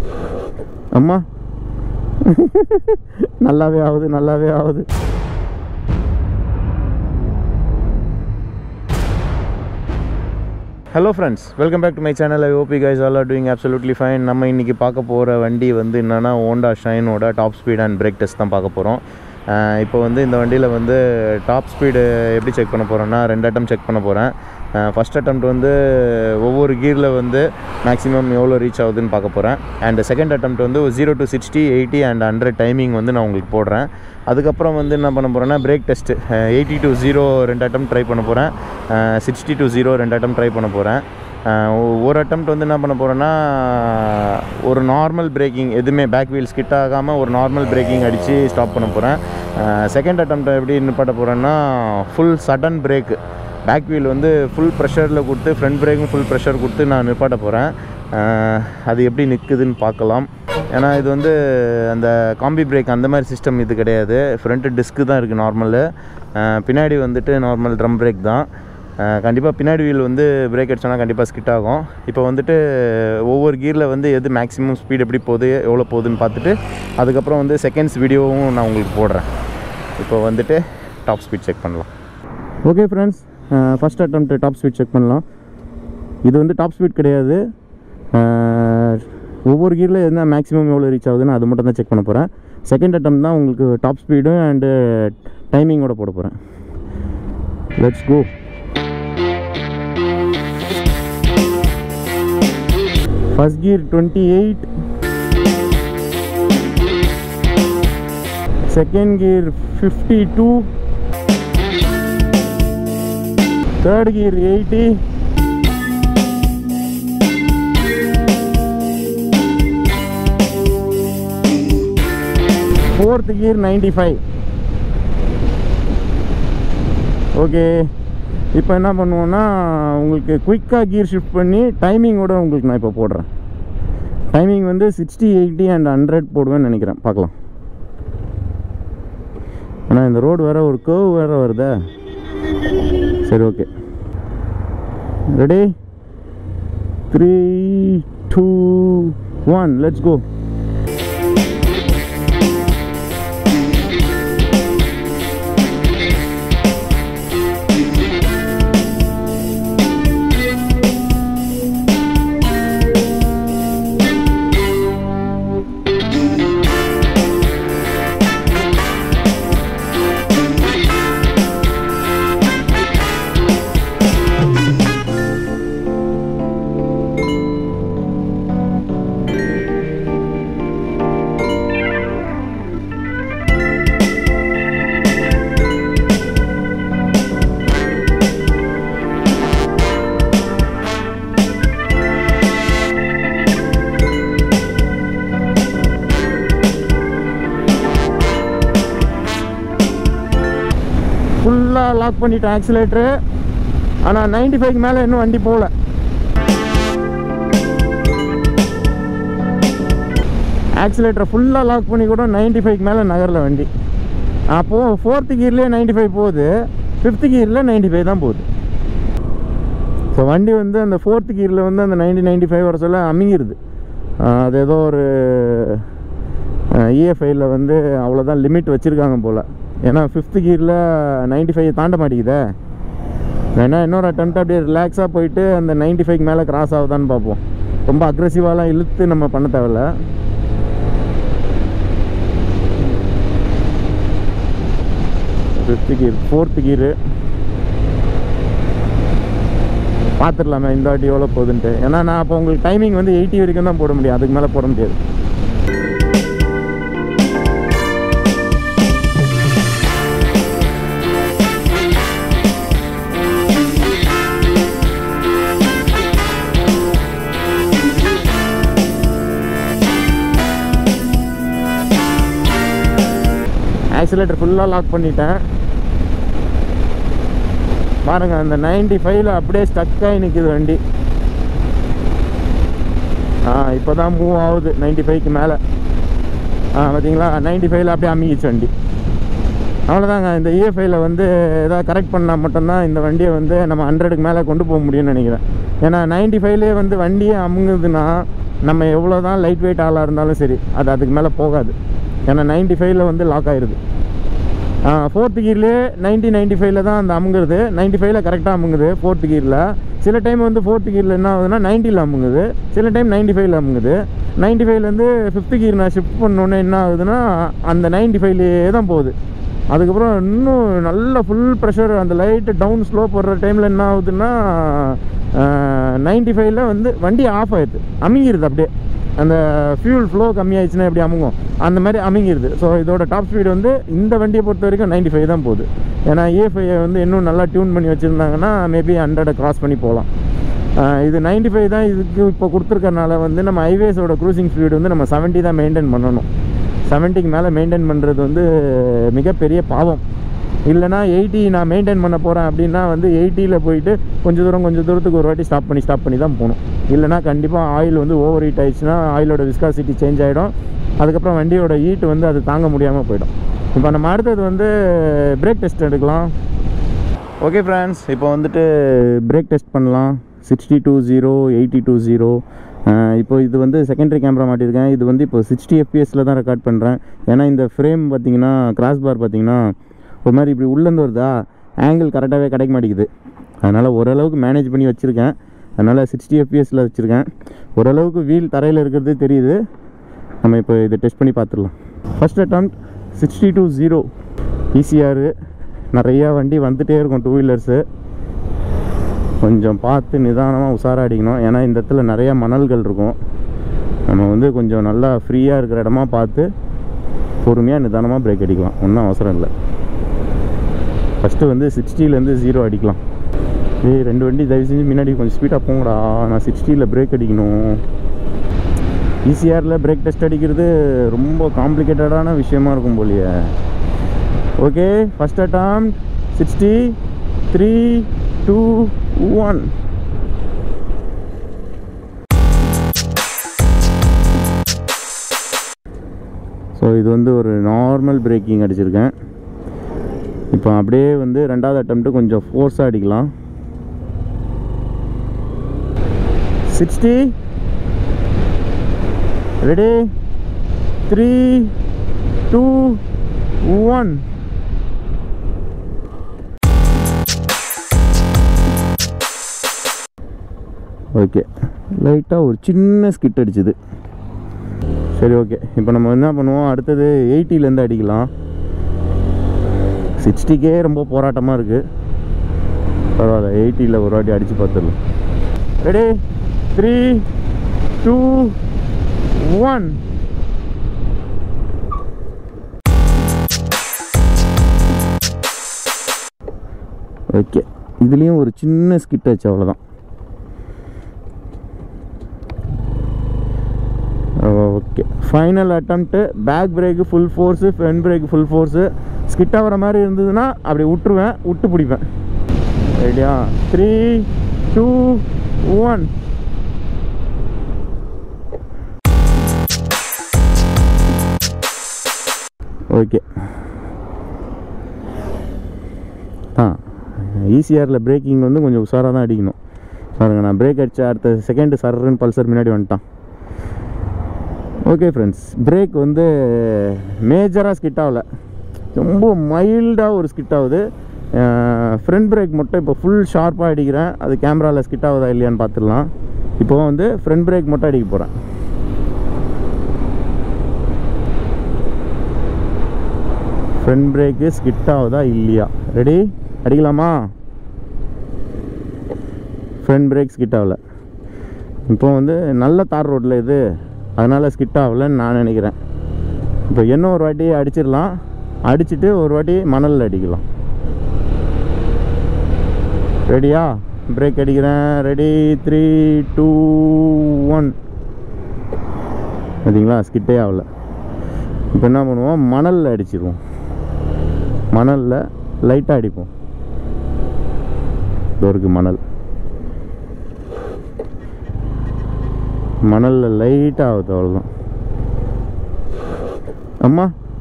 அம்மா நல்லாவே ஆகுது நல்லாவே ஆகுது hello friends welcome back to my channel I hope guys all are doing absolutely fine நம்ம இன்றைக்கி பார்க்க போகிற வண்டி வந்து என்னென்னா ஹோண்டா ஷைனோட top speed and brake test தான் பார்க்க போகிறோம் இப்போ வந்து இந்த வண்டியில் வந்து டாப் ஸ்பீடு எப்படி செக் பண்ண போகிறேன்னா ரெண்டு அட்டம் செக் பண்ண போகிறேன் ஃபஸ்ட் attempt வந்து ஒவ்வொரு கீரில் வந்து மேக்ஸிமம் எவ்வளோ ரீச் ஆகுதுன்னு பார்க்க போகிறேன் அண்ட் செகண்ட் attempt வந்து zero to sixty eighty and hundred timing வந்து நான் உங்களுக்கு போடுறேன் அதுக்கப்புறம் வந்து என்ன பண்ண போகிறேன்னா brake test eighty to zero ரெண்டு attempt ட்ரை பண்ண போகிறேன் சிக்ஸ்டி டு ஜீரோ ரெண்டு attempt ட்ரை பண்ண போகிறேன் ஒரு attempt வந்து என்ன பண்ண போகிறேன்னா ஒரு நார்மல் பிரேக்கிங் எதுவுமே பேக் வீல்ஸ் கிட்ட ஆகாமல் ஒரு நார்மல் பிரேக்கிங் அடித்து ஸ்டாப் பண்ண போகிறேன் செகண்ட் attempt எப்படி நிப்பாட்ட போகிறேன்னா full sudden brake back wheel வந்து ஃபுல் ப்ரெஷரில் கொடுத்து ஃப்ரண்ட் பிரேக்கும் ஃபுல் ப்ரெஷர் கொடுத்து நான் நிப்பாட்ட போகிறேன் அது எப்படி நிற்குதுன்னு பார்க்கலாம் ஏன்னா இது வந்து அந்த காம்பி பிரேக் அந்த மாதிரி சிஸ்டம் இது கிடையாது ஃப்ரண்ட்டு டிஸ்க்கு தான் இருக்குது நார்மலு பின்னாடி வந்துட்டு நார்மல் ட்ரம் பிரேக் தான் கண்டிப்பாக பின்னாடி வீல் வந்து பிரேக் அடிச்சோன்னா கண்டிப்பாக ஸ்கிட் ஆகும் இப்போ வந்துட்டு ஒவ்வொரு கீரில் வந்து எது மேக்ஸிமம் ஸ்பீட் எப்படி போகுது எவ்வளோ போகுதுன்னு பார்த்துட்டு அதுக்கப்புறம் வந்து செகண்ட்ஸ் வீடியோவும் நான் உங்களுக்கு போடுறேன் இப்போ வந்துட்டு டாப் ஸ்பீட் செக் பண்ணலாம் okay friends first attempt top speed check பண்ணலாம் இது வந்து டாப் ஸ்பீட் கிடையாது அஹ், ஒவ்வொரு கீரில் என்ன மேக்ஸிமம் எவ்வளோ ரீச் ஆகுதுன்னு அது மட்டும் தான் செக் பண்ண போகிறேன் செகண்ட் attempt தான் உங்களுக்கு டாப் ஸ்பீடும் அண்டு டைமிங்கோட போட போகிறேன் let's go first gear twenty eight second gear fifty two third gear eighty fourth gear ninety five okay இப்போ என்ன பண்ணுவோன்னா உங்களுக்கு குயிக்காக கீர் ஷிஃப்ட் பண்ணி டைமிங்கோட உங்களுக்கு நான் இப்போ போடுறேன் டைமிங் வந்து சிக்ஸ்டி எயிட்டி அண்ட் ஹண்ட்ரட் போடுவேன்னு நினைக்கிறேன் பார்க்கலாம் ஆனால் இந்த ரோடு வேறு ஒரு கேர்வ் வேறு வருதே சரி okay ready three two one let's go ஃபுல்லாக லாக் பண்ணிட்டேன் ஆக்சிலேட்டரு ஆனால் 95 ஃபைவ் மேலே இன்னும் வண்டி போகல ஆக்சிலேட்டரை ஃபுல்லாக லாக் பண்ணி கூட 95 ஃபைவ் மேலே நகரில் வண்டி அப்போது ஃபோர்த்து கீர்லேயே 95 ஃபைவ் போகுது ஃபிஃப்த்து கீரில் 95 ஃபைவ் தான் போகுது ஸோ வண்டி வந்து அந்த ஃபோர்த்து கீரில் வந்து அந்த 90 95 ஃபைவ் வர சொல்ல அமுங்கிருது ஆஹ் அது ஏதோ ஒரு இஎஃப்ஐயில் வந்து அவ்வளோதான் லிமிட் வச்சுருக்காங்க போல் ஏன்னா ஃபிஃப்த்து கீரில் 95 ஃபைவ் தாண்ட மாட்டேங்குதே வேணா இன்னொரு அட்டம்ப்ட் அப்படியே ரிலாக்ஸாக போயிட்டு அந்த 95 ஃபைவ் மேலே கிராஸ் ஆகுதான்னு பார்ப்போம் ரொம்ப அக்ரெசிவாலாம் இழுத்து நம்ம பண்ண தேவையில்ல ஃபிஃப்த்து கீர் ஃபோர்த்து கீரு பார்த்துடலாமே இந்த வாட்டி எவ்வளோ போகுதுன்ட்டு ஏன்னா நான் அப்போ உங்களுக்கு டைமிங் வந்து எயிட்டி வரைக்கும் தான் போட முடியும் அதுக்கு மேலே போட முடியாது ஆக்சிலேட்டர் ஃபுல்லாக லாக் பண்ணிட்டேன் பாருங்க அந்த 95 ஃபைவ்ல அப்படியே ஸ்டக் ஆகி நிற்குது வண்டி ஆ இப்போ தான் மூவ் ஆகுது 95 ஃபைவ்க்கு மேலே ஆ பார்த்தீங்களா 95 ஃபைவ்ல அப்படியே அமுகிச்சு வண்டி அவ்வளோதாங்க இந்த இஎஃப்ஐயில் வந்து எதாவது கரெக்ட் பண்ணால் மட்டும்தான் இந்த வண்டியை வந்து நம்ம ஹண்ட்ரடுக்கு மேலே கொண்டு போக முடியும்னு நினைக்கிறேன் ஏன்னா 95 ஃபைவ்லேயே வந்து வண்டியே அமுங்குதுன்னா நம்ம எவ்வளோ தான் லைட் வெயிட் ஆளாக இருந்தாலும் சரி அது அதுக்கு மேலே போகாது ஏன்னா நைன்ட்டி ஃபைவ்ல வந்து லாக் ஆயிடுது ஃபோர்த்து கீர்லேயே நைன்ட்டி நைன்ட்டி ஃபைவ்ல தான் அந்த அமுங்குறது நைன்ட்டி ஃபைவ்ல கரெக்டாக அமுங்குது ஃபோர்த்து கீரில் சில டைம் வந்து ஃபோர்த்து கீரில் என்ன ஆகுதுன்னா நைன்ட்டியில் அமுங்குது சில டைம் நைன்ட்டி ஃபைவ்ல அமுங்குது நைன்ட்டி ஃபைவ்லேருந்து ஃபிஃப்த்து கீர் நான் ஷிஃப்ட் பண்ணோன்னே என்ன ஆகுதுன்னா அந்த நைன்ட்டி ஃபைவ்லேயே தான் போகுது அதுக்கப்புறம் இன்னும் நல்ல ஃபுல் ப்ரெஷர் அந்த லைட்டு டவுன் ஸ்லோ போடுற டைமில் என்ன ஆகுதுன்னா நைன்ட்டி ஃபைவ்ல வந்து வண்டி ஆஃப் ஆயிடுது அமுங்கிருது அப்படியே அந்த ஃபியூல் ஃப்ளோ கம்மியாயிடுச்சுன்னா எப்படி அமுங்கும் அந்த மாதிரி அமுங்கிருது ஸோ இதோட டாப் ஸ்பீடு வந்து இந்த வண்டியை பொறுத்த வரைக்கும் நைன்ட்டி ஃபைவ் தான் போகுது ஏன்னா ஏ வந்து இன்னும் நல்லா டியூன் பண்ணி வச்சுருந்தாங்கன்னா மேபி ஹண்ட்ரடை கிராஸ் பண்ணி போகலாம் ஆஹ் இது நைன்ட்டி ஃபைவ் தான் இதுக்கு இப்போ கொடுத்துருக்கறனால வந்து நம்ம ஹைவேஸோட க்ரூசிங் ஸ்பீடு வந்து நம்ம 70 தான் மெயின்டைன் பண்ணணும் 70க்கு மேலே மெயின்டைன் பண்ணுறது வந்து மிகப்பெரிய பாவம் இல்லைனா எயிட்டி நான் மெயின்டைன் பண்ண போகிறேன் அப்படின்னா வந்து எயிட்டியில் போயிட்டு கொஞ்சம் தூரம் கொஞ்சம் தூரத்துக்கு ஒரு வாட்டி ஸ்டாப் பண்ணி ஸ்டாப் பண்ணி தான் போகணும் இல்லைனா கண்டிப்பாக ஆயில் வந்து ஓவர் ஹீட் ஆயிடுச்சுன்னா ஆயிலோட விஸ்காசிட்டி சேஞ்ச் ஆகிடும் அதுக்கப்புறம் வண்டியோட ஹீட் வந்து அது தாங்க முடியாமல் போயிடும் இப்போ நம்ம அடுத்தது வந்து பிரேக் டெஸ்ட் எடுக்கலாம் ஓகே ஃப்ரெண்ட்ஸ் இப்போ வந்துட்டு பிரேக் டெஸ்ட் பண்ணலாம் sixty to zero eighty to zero இப்போ இது வந்து செகண்டரி கேமரா மாட்டியிருக்கேன் இது வந்து இப்போ சிக்ஸ்டி எஃப்பிஎஸில் தான் ரெக்கார்ட் பண்ணுறேன் ஏன்னா இந்த ஃப்ரேம் பார்த்தீங்கன்னா கிராஸ் பார் பார்த்தீங்கன்னா ஒரு மாதிரி இப்படி உள்ளேருந்து வருதா ஆங்கிள் கரெக்டாகவே கிடைக்க மாட்டேங்குது அதனால் ஓரளவுக்கு மேனேஜ் பண்ணி வச்சுருக்கேன் அதனால் சிக்ஸ்டி எஃப்பிஎஸில் வச்சுருக்கேன் ஓரளவுக்கு வீல் தரையில் இருக்கிறது தெரியுது நம்ம இப்போ இதை டெஸ்ட் பண்ணி பார்த்துடலாம் first attempt sixty to zero ஈஸியாரு நிறையா வண்டி வந்துகிட்டே இருக்கும் டூ வீலர்ஸு கொஞ்சம் பார்த்து நிதானமாக உஷாரா அடிக்கணும் ஏன்னா இந்த இடத்துல நிறையா மணல்கள் இருக்கும் நம்ம வந்து கொஞ்சம் நல்லா ஃப்ரீயாக இருக்கிற இடமா பார்த்து பொறுமையாக நிதானமாக பிரேக் அடிக்கலாம் ஒன்றும் அவசரம் இல்லை ஃபஸ்ட்டு வந்து சிக்ஸ்டிலேருந்து ஜீரோ அடிக்கலாம் ஏய் ரெண்டு வண்டி தயவு செஞ்சு முன்னாடி கொஞ்சம் ஸ்பீடாக போங்கடா நான் சிக்ஸ்டியில் பிரேக் அடிக்கணும் ஈஸிஆரில் பிரேக் டெஸ்ட் அடிக்கிறது ரொம்ப காம்ப்ளிகேட்டடான விஷயமா இருக்கும் போலியே okay first attempt sixty three two one so இது வந்து ஒரு நார்மல் பிரேக்கிங் அடிச்சிருக்கேன் இப்போ அப்படியே வந்து ரெண்டாவது அட்டம்ப்ட்டு கொஞ்சம் ஃபோர்ஸாக அடிக்கலாம் sixty ready three two one okay லைட்டாக ஒரு சின்ன ஸ்கிட் அடிச்சுது சரி ஓகே இப்போ நம்ம என்ன பண்ணுவோம் அடுத்தது எயிட்டிலேருந்து அடிக்கலாம் சிக்ஸ்டிக்கே ரொம்ப போராட்டமாக இருக்குது பரவாயில்ல எயிட்டியில் ஒரு வாட்டி அடித்து பார்த்துடலாம் ready three two one okay இதுலேயும் ஒரு சின்ன ஸ்கிட் ஆச்சு அவ்வளோதான் okay final attempt back brake full force front brake full force skid ஆகிற மாதிரி இருந்ததுன்னா அப்படி விட்டுருவேன் விட்டு பிடிப்பேன் ரெடியா த்ரீ டூ ஒன் ஓகே ஆ ஈசிஆரில் பிரேக்கிங் வந்து கொஞ்சம் உஷாராக தான் அடிக்கணும் பாருங்க நான் பிரேக் அடித்த அடுத்த செகண்டு சர்றன்னு பல்சர் முன்னாடி வந்துட்டான் ஓகே ஃப்ரெண்ட்ஸ் பிரேக் வந்து மேஜராக ஸ்கிட் ஆகல ரொம்ப மைல்டாக ஒரு ஸ்கிட் ஆகுது ஃப்ரண்ட் பிரேக் மட்டும் இப்போ ஃபுல் ஷார்ப்பாக அடிக்கிறேன் அது கேமராவில் ஸ்கிட் ஆகுதா இல்லையான்னு பார்த்துடலாம் இப்போ வந்து ஃப்ரண்ட் பிரேக் மட்டும் அடிக்க போகிறேன் ஃப்ரண்ட் பிரேக்கு ஸ்கிட் ஆகுதா இல்லையா ரெடி அடிக்கலாமா ஃப்ரண்ட் பிரேக் ஸ்கிட் ஆகலை இப்போ வந்து நல்ல தார் ரோட்டில் இது அதனால் ஸ்கிட் ஆகலைன்னு நான் நினைக்கிறேன் இப்போ இன்னும் ஒரு வாட்டி அடிச்சிடலாம் அடிச்சுட்டு ஒரு வாட்டி மணலில் அடிக்கலாம் ரெடியா பிரேக் அடிக்கிறேன் ரெடி த்ரீ டூ ஒன் பார்த்தீங்களா ஸ்கிட்டே ஆகல இப்போ என்ன பண்ணுவோம் மணலில் அடிச்சிருவோம் மணலில் லைட்டாக அடிப்போம் இதோ இருக்கு மணல் மணலில் லைட்டாக ஆகுது அவ்வளோதான் அம்மா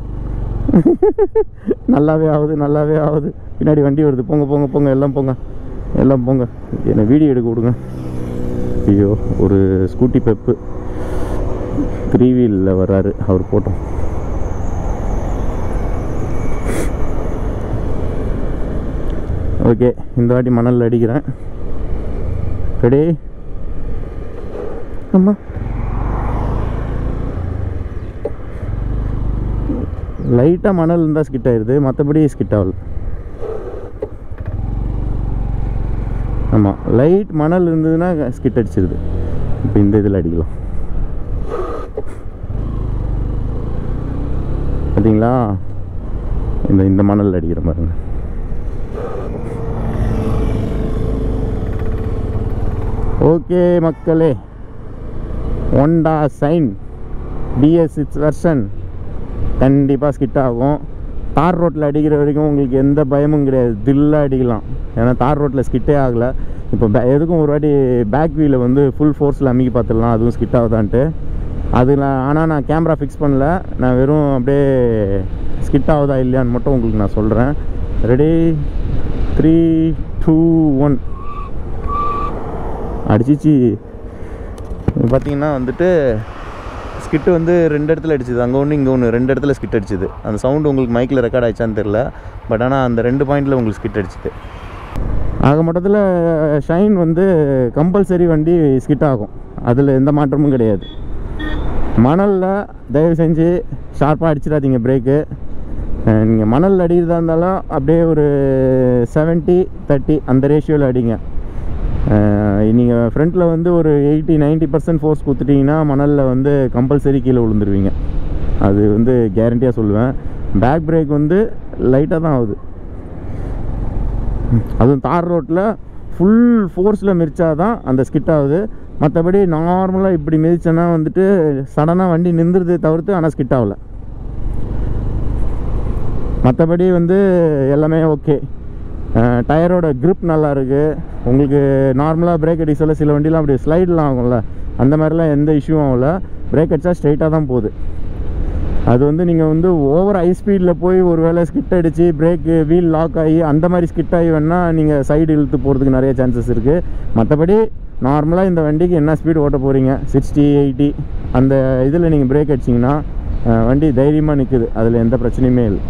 நல்லாவே ஆகுது நல்லாவே ஆகுது பின்னாடி வண்டி வருது போங்க போங்க போங்க எல்லாம் போங்க எல்லாம் போங்க என்னை வீடியோ எடுக்க விடுங்க ஐயோ ஒரு ஸ்கூட்டி பெப்பு த்ரீ வீலில் வர்றாரு அவர் போட்டோம் ஓகே இந்த வாட்டி மணல் அடிக்கிறேன் ரெடி ஆமா லைட்டாக மணல் இருந்தால் ஸ்கிட் ஆயிடுது மற்றபடி ஸ்கிட் ஆகல ஆமாம் லைட் மணல் இருந்ததுன்னா ஸ்கிட் அடிச்சிருது இப்போ இந்த இதில் அடிக்கலாம் பார்த்தீங்களா இந்த இந்த மணல் அடிக்கிற பாருங்க ஓகே மக்களே Honda Shine BS six version கண்டிப்பாக ஸ்கிட் ஆகும் தார் ரோட்டில் அடிக்கிற வரைக்கும் உங்களுக்கு எந்த பயமும் கிடையாது தில்லாக அடிக்கலாம் ஏன்னா தார் ரோட்டில் ஸ்கிட்டே ஆகலை இப்போ பே எதுக்கும் ஒரு வாட்டி பேக் வீலை வந்து ஃபுல் ஃபோர்ஸில் அமுக்கி பார்த்துடலாம் அதுவும் ஸ்கிட் ஆகுதான்ட்டு அதில் ஆனால் நான் கேமரா ஃபிக்ஸ் பண்ணல நான் வெறும் அப்படியே ஸ்கிட் ஆகுதா இல்லையான்னு மட்டும் உங்களுக்கு நான் சொல்கிறேன் ரெடி த்ரீ டூ ஒன் அடிச்சிச்சு பார்த்தீங்கன்னா வந்துட்டு ஸ்கிட்டு வந்து ரெண்டு இடத்துல அடிச்சுது அங்கே ஒன்று இங்கே ஒன்று ரெண்டு இடத்துல ஸ்கிட் அடிச்சுது அந்த சவுண்டு உங்களுக்கு மைக்கில் ரெக்கார்ட் ஆயிடுச்சான்னு தெரில பட் ஆனால் அந்த ரெண்டு பாயிண்டில் உங்களுக்கு ஸ்கிட் அடிச்சுது ஆக மொத்தத்தில் ஷைன் வந்து கம்பல்சரி வண்டி ஸ்கிட் ஆகும் அதில் எந்த மாற்றமும் கிடையாது மணலில் தயவு செஞ்சு ஷார்ப்பாக அடிச்சிடாதீங்க பிரேக்கு நீங்கள் மணல் அடிக்கிறதா இருந்தாலும் அப்படியே ஒரு செவன்ட்டி தேர்ட்டி அந்த ரேஷியோவில் அடிங்க நீங்கள் ஃப்ரண்ட்டில் வந்து ஒரு எயிட்டி நைன்ட்டி பர்சன்ட் ஃபோர்ஸ் கொடுத்துட்டிங்கன்னா மணலில் வந்து கம்பல்சரி கீழே விழுந்துருவீங்க அது வந்து கேரண்டியாக சொல்லுவேன் பேக் பிரேக் வந்து லைட்டாக தான் ஆகுது அதுவும் தார் ரோட்டில் ஃபுல் ஃபோர்ஸில் மிதிச்சா தான் அந்த ஸ்கிட் ஆகுது மற்றபடி நார்மலாக இப்படி மிதிச்சேன்னா வந்துட்டு சடனாக வண்டி நின்றுறதே தவிர்த்து ஆனால் ஸ்கிட் ஆகலை மற்றபடி வந்து எல்லாமே ஓகே டயரோட grip நல்லா இருக்குது உங்களுக்கு நார்மலாக பிரேக் அடி சொல்ல சில வண்டிலாம் அப்படி ஸ்லைட்லாம் ஆகும்ல அந்த மாதிரிலாம் எந்த இஷ்யூவும் ஆகல பிரேக் அடித்தா ஸ்ட்ரைட்டாக தான் போகுது அது வந்து நீங்கள் வந்து ஓவர் ஹை ஸ்பீடில் போய் ஒரு வேளை ஸ்கிட் அடித்து பிரேக்கு வீல் லாக் ஆகி அந்த மாதிரி ஸ்கிட் ஆகி வேணால் நீங்கள் சைடு இழுத்து போகிறதுக்கு நிறைய சான்சஸ் இருக்குது மற்றபடி நார்மலாக இந்த வண்டிக்கு என்ன ஸ்பீடு ஓட்ட போகிறீங்க சிக்ஸ்டி எயிட்டி அந்த இதில் நீங்கள் பிரேக் அடிச்சிங்கன்னா அஹ், வண்டி தைரியமாக நிற்குது அதில் எந்த பிரச்சனையுமே இல்லை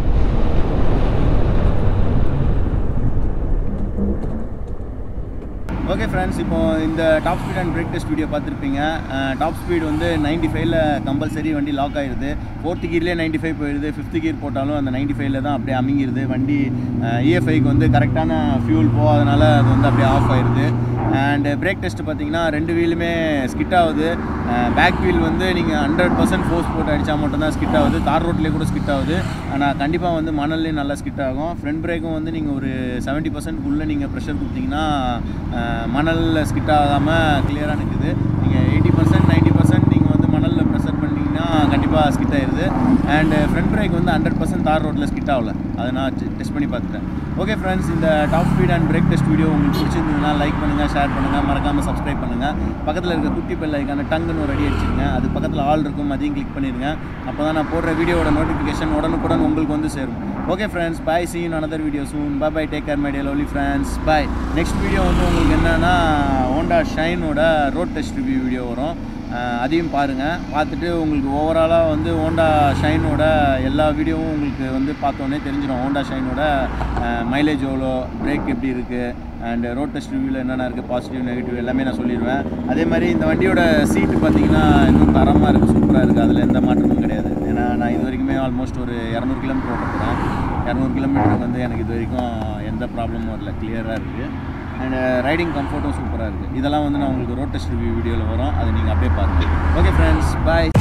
ஓகே ஃப்ரெண்ட்ஸ் இப்போ இந்த top speed and brake test video பார்த்துருப்பீங்க டாப் ஸ்பீட் வந்து 95 ஃபைவ்ல கம்பல்சரி வண்டி லாக் ஆயிடுது ஃபோர்த்து கீர்லேயே 95 ஃபைவ் போயிடுது ஃபிஃப்த்து கீர் போட்டாலும் அந்த 95 ஃபைவ்ல தான் அப்படியே அமைங்கிருது வண்டி இஎஃப்ஐக்கு வந்து கரெக்டான ஃபியூல் போகாதனால அது வந்து அப்படியே ஆஃப் ஆயிடுது அண்ட் பிரேக் டெஸ்ட் பார்த்தீங்கன்னா ரெண்டு வீலுமே ஸ்கிட் ஆகுது பேக் வீல் வந்து நீங்கள் ஹண்ட்ரட் பர்சன்ட் ஃபோர்ஸ் போட்டு அடித்தா மட்டும்தான் ஸ்கிட் ஆகுது தார் ரோட்லேயே கூட ஸ்கிட் ஆகுது ஆனால் கண்டிப்பாக வந்து மணல்லையும் நல்லா ஸ்கிட் ஆகும் ஃப்ரண்ட் பிரேக்கும் வந்து நீங்கள் ஒரு செவன்ட்டி பர்சன்ட்குள்ளே நீங்கள் ப்ரெஷர் கொடுத்தீங்கன்னா மணலில் ஸ்கிட் ஆகாமல் கிளியராக நிற்குது நீங்கள் எயிட்டி பர்சன்ட் நைன்ட்டி பர்சன்ட் நீங்கள் வந்து மணலில் ப்ரெஷர் பண்ணிங்கன்னா கண்டிப்பாக ஸ்கிட் ஆயிடுது அண்ட் ஃப்ரண்ட் பிரேக் வந்து ஹண்ட்ரட் பர்சன்ட் தார் ரோட்டில் ஸ்கிட் ஆகல அதை நான் டெஸ்ட் பண்ணி பார்த்துட்டேன் ஓகே ஃப்ரெண்ட்ஸ் இந்த top speed and brake test video உங்களுக்கு பிடிச்சிருந்ததுன்னா லைக் பண்ணுங்கள் ஷேர் பண்ணுங்கள் மறக்காமல் சப்ஸ்கிரைப் பண்ணுங்கள் பக்கத்தில் இருக்க குட்டி பெல் ஐக்கான டங்குன்னு ஒரு அடி அடிச்சிருங்க அது பக்கத்தில் ஆல் இருக்கும் அதையும் கிளிக் பண்ணிடுங்க அப்போ தான் நான் போடுற வீடியோட நோட்டிஃபிகேஷன் உடனுக்குடன் உங்களுக்கு வந்து சேரும் okay friends bye see in another video soon bye bye take care my dear lovely friends bye next video வந்து உங்களுக்கு என்னன்னா ஹோண்டா ஷைனோட ரோட் டெஸ்ட் ரிவ்யூ வீடியோ வரும் அஹ் அதையும் பாருங்கள் பார்த்துட்டு உங்களுக்கு ஓவராலாக வந்து ஹோண்டா ஷைனோட எல்லா வீடியோவும் உங்களுக்கு வந்து பார்த்தோன்னே தெரிஞ்சிடும் ஹோண்டா ஷைனோட மைலேஜ் எவ்வளோ பிரேக் எப்படி இருக்குது அண்ட் ரோட் டெஸ்ட் ரிவ்யூவில் என்னென்ன இருக்குது பாசிட்டிவ் நெகட்டிவ் எல்லாமே நான் சொல்லிடுவேன் அதே மாதிரி இந்த வண்டியோட சீட்டு பார்த்தீங்கன்னா இன்னும் தரமாக இருக்குது சூப்பராக இருக்குது அதில் எந்த மாற்றமும் கிடையாது ஏன்னா நான் இது வரைக்குமே ஆல்மோஸ்ட் ஒரு இரநூறு கிலோமீட்டர் ஓட்ட போகிறேன் இரநூறு கிலோமீட்டருக்கு வந்து எனக்கு இது வரைக்கும் எந்த ப்ராப்ளமும் வரல கிளியராக இருக்குது அண்ட் ரைடிங் கம்ஃபர்ட்டும் சூப்பராக இருக்குது இதெல்லாம் வந்து நான் உங்களுக்கு ரோட் டெஸ்ட் ரிவ்யூ வீடியோவில் வரும் அதை நீங்கள் அப்படியே பாருங்கள் ஓகே ஃப்ரெண்ட்ஸ் பாய்